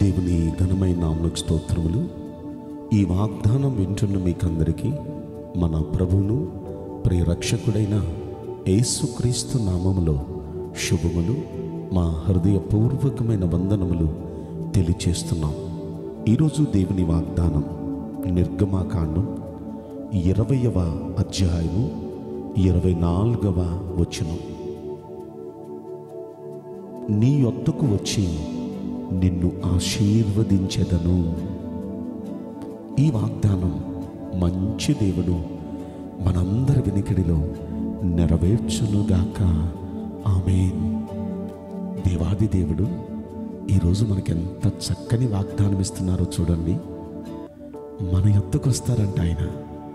దేవుని ఘనమైన నామలకు స్తోత్రములు ఈ వాగ్దానం వింటున్న మీకందరికీ మన ప్రభువును ప్రియరక్షకుడైన యేసుక్రీస్తు నామములో శుభములు మా హృదయపూర్వకమైన వందనములు తెలియచేస్తున్నాం ఈరోజు దేవుని వాగ్దానం నిర్గమాకాండం ఇరవయవ అధ్యాయము ఇరవై నాలుగవ వచనం నీ యొద్దకు వచ్చి నిన్ను ఆశీర్వదించెదను ఈ వాగ్దానం మంచి దేవుడు మనందరి వినికిడిలో నెరవేర్చునుగాక ఆమేన్ దేవాది దేవుడు ఈరోజు మనకెంత చక్కని వాగ్దానం ఇస్తున్నారో చూడండి మన యొద్దకు వస్తారంట ఆయన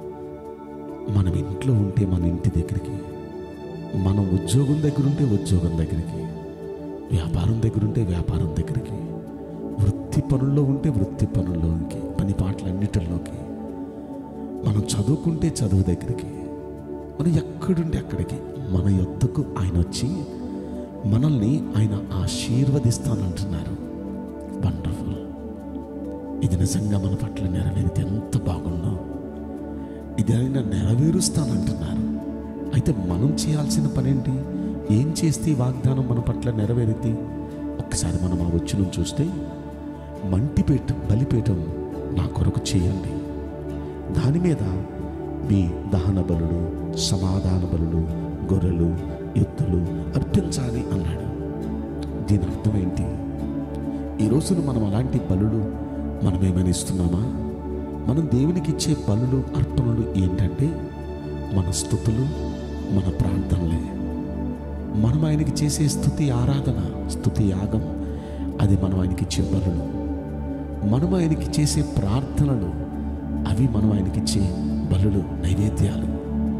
మనం ఇంట్లో ఉంటే మన ఇంటి దగ్గరికి మనం ఉద్యోగం దగ్గర ఉంటే ఉద్యోగం దగ్గరికి వ్యాపారం దగ్గర ఉంటే వ్యాపారం దగ్గరికి వృత్తి పనుల్లో ఉంటే వృత్తి పనుల్లోకి పని పాటలన్నిటిలోకి మనం చదువుకుంటే చదువు దగ్గరికి మనం ఎక్కడుంటే అక్కడికి మన యొద్దకు ఆయన వచ్చి మనల్ని ఆయన ఆశీర్వదిస్తానంటున్నారు వండర్ఫుల్ ఇది నిజంగా మన పట్ల నెరవేరితే ఎంత బాగుందో ఇది ఆయన నెరవేరుస్తానంటున్నారు అయితే మనం చేయాల్సిన పనేంటి ఏం చేస్తే ఈ వాగ్దానం మన పట్ల నెరవేరిద్ది ఒక్కసారి మనం ఆ వచ్చిన చూస్తే మంటిపేట బలిపీఠం నా కొరకు చేయండి దాని మీద మీ దహన బలులు సమాధాన బలులు గొర్రెలు ఎత్తులు అర్పించాలి అన్నాడు దీని అర్థం ఏంటి ఈ రోజున మనం అలాంటి బలులు మనం ఏమైనా ఇస్తున్నామా మనం దేవునికి ఇచ్చే బలులు అర్పణలు ఏంటంటే మన స్థుతులు మన ప్రార్థనలే మనం ఆయనకి చేసే స్థుతి ఆరాధన స్థుతి యాగం అది మనం ఆయనకి ఇచ్చే బలులు మనం ఆయనకి చేసే ప్రార్థనలు అవి మనం ఆయనకి ఇచ్చే బలులు నైవేద్యాలు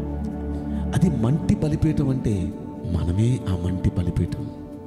అది మంటి బలిపీఠం అంటే మనమే ఆ మంటి బలిపీఠం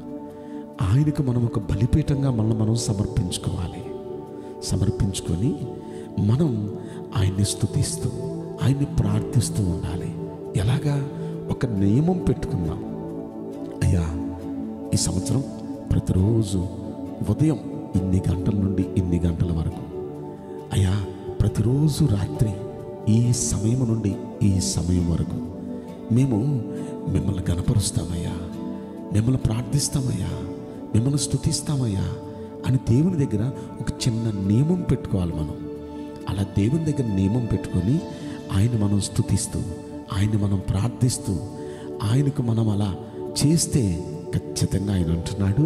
ఆయనకు మనం ఒక బలిపీఠంగా మనం మనం సమర్పించుకోవాలి సమర్పించుకొని మనం ఆయన్ని స్తుతిస్తూ ఆయన్ని ప్రార్థిస్తూ ఉండాలి ఎలాగా ఒక నియమం పెట్టుకుందాం అయ్యా ఈ సంవత్సరం ప్రతిరోజు ఉదయం ఇన్ని గంటల నుండి ఇన్ని గంటల వరకు అయ్యా ప్రతిరోజు రాత్రి ఈ సమయం నుండి ఈ సమయం వరకు మేము మిమ్మల్ని గనపరుస్తామయ్యా మిమ్మల్ని ప్రార్థిస్తామయ్యా మిమ్మల్ని స్తుతిస్తామయ్యా అని దేవుని దగ్గర ఒక చిన్న నియమం పెట్టుకోవాలి మనం అలా దేవుని దగ్గర నియమం పెట్టుకొని ఆయన మనం స్తుతిస్తూ ఆయన మనం ప్రార్థిస్తూ ఆయనకు మనం అలా చేస్తే ఖచ్చితంగా ఆయన అంటున్నాడు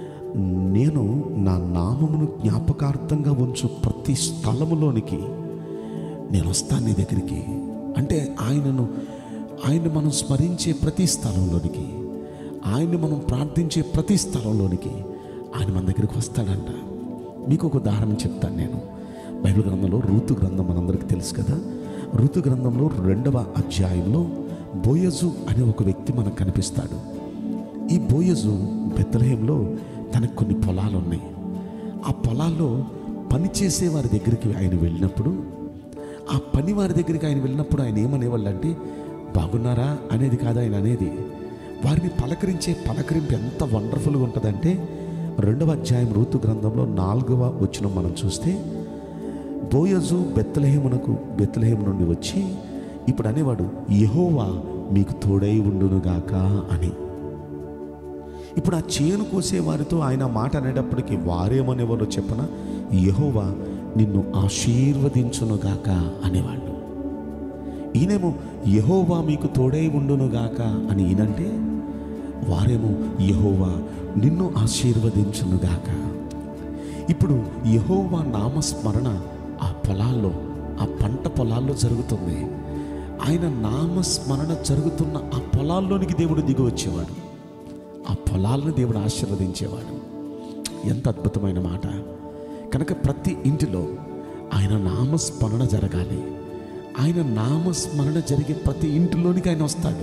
నేను నా నామమును జ్ఞాపకార్థంగా ఉంచు ప్రతి స్థలములోనికి నేను వస్తాను నీ దగ్గరికి అంటే ఆయనను ఆయన మనం స్మరించే ప్రతి స్థలంలోనికి ఆయన్ని మనం ప్రార్థించే ప్రతి స్థలంలోనికి ఆయన మన దగ్గరికి వస్తాడంట మీకు ఒక ఉదాహరణ చెప్తాను నేను బైబిల్ గ్రంథంలో ఋతు గ్రంథం మనందరికీ తెలుసు కదా ఋతు గ్రంథంలో రెండవ అధ్యాయంలో బోయజు అనే ఒక వ్యక్తి మనకు కనిపిస్తాడు ఈ బోయజు బెత్తలహేంలో తనకు కొన్ని పొలాలు ఉన్నాయి ఆ పొలాల్లో పని చేసే వారి దగ్గరికి ఆయన వెళ్ళినప్పుడు ఆ పని వారి దగ్గరికి ఆయన వెళ్ళినప్పుడు ఆయన ఏమనేవాళ్ళు అంటే బాగున్నారా అనేది కాదు ఆయన అనేది వారిని పలకరించే పలకరింపు ఎంత వండర్ఫుల్గా ఉంటుందంటే రెండవ అధ్యాయం ఋతు గ్రంథంలో నాలుగవ వచ్చిన మనం చూస్తే బోయజు బెత్తలహేమునకు బెత్తలహేము నుండి వచ్చి ఇప్పుడు అనేవాడు యెహోవా మీకు తోడై ఉండునుగాక అని ఇప్పుడు ఆ చేను కోసే వారితో ఆయన మాట అనేటప్పటికీ వారేమనేవారో చెప్పన యెహోవా నిన్ను ఆశీర్వదించునుగాక అనేవాళ్ళు ఈయనేమో యెహోవా మీకు తోడై ఉండునుగాక అని ఈయనంటే వారేమో యెహోవా నిన్ను ఆశీర్వదించునుగాక ఇప్పుడు యెహోవా నామస్మరణ ఆ పొలాల్లో ఆ పంట పొలాల్లో జరుగుతుంది ఆయన నామస్మరణ జరుగుతున్న ఆ పొలాల్లోనికి దేవుడు దిగి వచ్చేవాడు ఆ పొలాలను దేవుడు ఆశీర్వదించేవాడు ఎంత అద్భుతమైన మాట కనుక ప్రతి ఇంటిలో ఆయన నామస్మరణ జరగాలి ఆయన నామస్మరణ జరిగే ప్రతి ఇంటిలోనికి ఆయన వస్తాడు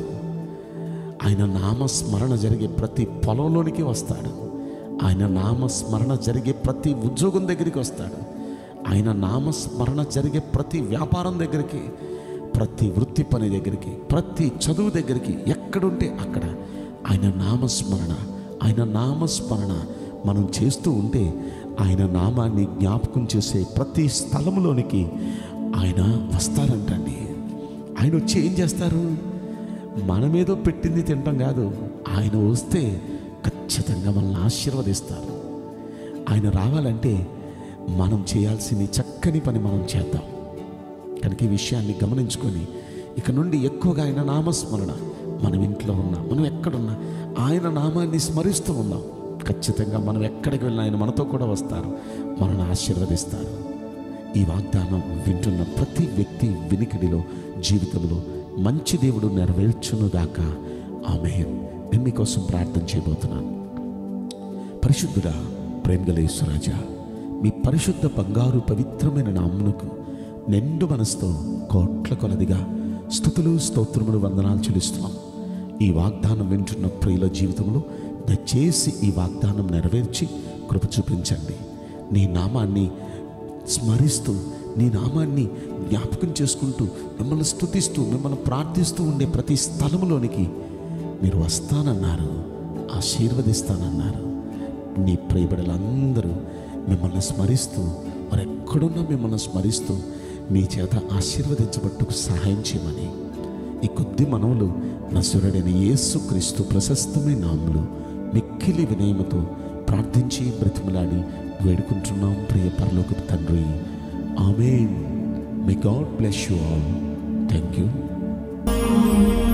ఆయన నామస్మరణ జరిగే ప్రతి పొలంలోనికి వస్తాడు ఆయన నామస్మరణ జరిగే ప్రతి ఉద్యోగం దగ్గరికి వస్తాడు ఆయన నామస్మరణ జరిగే ప్రతి వ్యాపారం దగ్గరికి ప్రతి వృత్తి పని దగ్గరికి ప్రతి చదువు దగ్గరికి ఎక్కడుంటే అక్కడ ఆయన నామస్మరణ ఆయన నామస్మరణ మనం చేస్తూ ఉంటే ఆయన నామాన్ని జ్ఞాపకం చేసే ప్రతి స్థలంలోనికి ఆయన వస్తారంటండి ఆయన వచ్చి ఏం చేస్తారు మనమేదో పెట్టింది తింటాం కాదు ఆయన వస్తే ఖచ్చితంగా మనల్ని ఆశీర్వదిస్తారు ఆయన రావాలంటే మనం చేయాల్సిన చక్కని పని మనం చేద్దాం కనుక ఈ విషయాన్ని గమనించుకొని ఇక నుండి ఎక్కువగా ఆయన నామస్మరణ మనం ఇంట్లో ఉన్నా మనం ఎక్కడున్నా ఆయన నామాన్ని స్మరిస్తూ ఉందాం ఖచ్చితంగా మనం ఎక్కడికి వెళ్ళినా ఆయన మనతో కూడా వస్తారు మనల్ని ఆశీర్వదిస్తారు ఈ వాగ్దానం వింటున్న ప్రతి వ్యక్తి వినికిడిలో జీవితంలో మంచి దేవుడు నెరవేర్చునుగాక ఆమె నేను మీకోసం ప్రార్థన చేయబోతున్నాను పరిశుద్ధుడా ప్రేమగలేశ్వరాజా మీ పరిశుద్ధ బంగారు పవిత్రమైన నామునకు నిండు మనసుతో కోట్ల కొలదిగా స్థుతులు స్తోత్రములు వందనాలు చెల్లిస్తున్నాం ఈ వాగ్దానం వింటున్న ప్రియుల జీవితంలో దయచేసి ఈ వాగ్దానం నెరవేర్చి కృప చూపించండి నీ నామాన్ని స్మరిస్తూ నీ నామాన్ని జ్ఞాపకం చేసుకుంటూ మిమ్మల్ని స్తుతిస్తూ మిమ్మల్ని ప్రార్థిస్తూ ఉండే ప్రతి స్థలములోనికి మీరు వస్తానన్నారు ఆశీర్వదిస్తానన్నారు నీ ప్రియబిడలందరూ మిమ్మల్ని స్మరిస్తూ మరి ఎక్కడున్నా మిమ్మల్ని స్మరిస్తూ మీ చేత ఆశీర్వదించబట్టుకు సహాయం చేయమని ఈ కొద్ది మనవులు నసురుడైన యేసు క్రీస్తు ప్రశస్తమైన నాములు మిక్కిలి వినయముతో ప్రార్థించి బ్రతిమలాడి వేడుకుంటున్నాం ప్రియ పరలోక తండ్రి ఆమె may God bless you all thank you